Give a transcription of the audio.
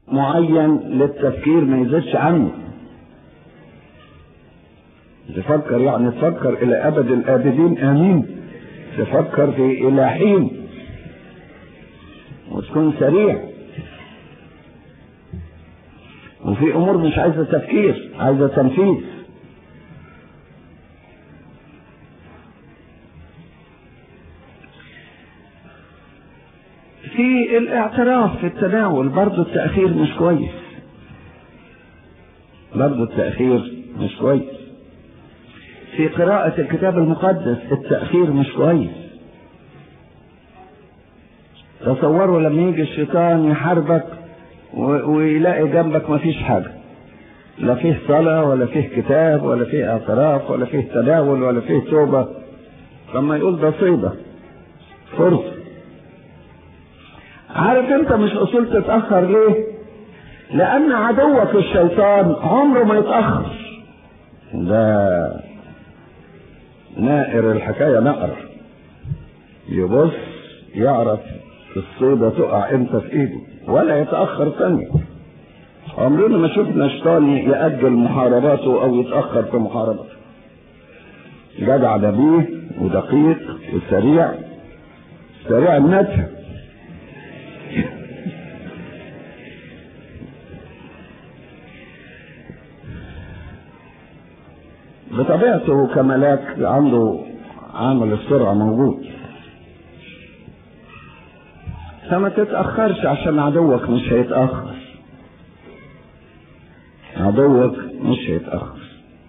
معين للتفكير ما يزيدش عنه تفكر يعني تفكر الى ابد الابدين امين تفكر في الى حين وتكون سريع وفي امور مش عايزه تفكير عايزه تنفيذ في الاعتراف في التناول برضه التأخير مش كويس برضه التأخير مش كويس في قراءة الكتاب المقدس التأخير مش كويس تصوروا لما يجي الشيطان يحاربك ويلاقي جنبك مفيش حاجة لا فيه صلاة ولا فيه كتاب ولا فيه اعتراف ولا فيه تناول ولا فيه توبة لما يقول ده صيدة فرصة عارف انت مش اصول تتأخر ليه لان عدوك الشيطان عمره ما يتأخر ده نائر الحكاية نقر يبص يعرف الصيدة تقع امتى في ايده ولا يتأخر ثانية عمرنا ما شفنا شيطان يأجل محارباته او يتأخر في محاربته جدع نبيه ودقيق وسريع سريع النتف بطبيعته كملاك عنده عامل السرعة موجود فما تتأخرش عشان عدوك مش هيتأخر عدوك مش هيتأخر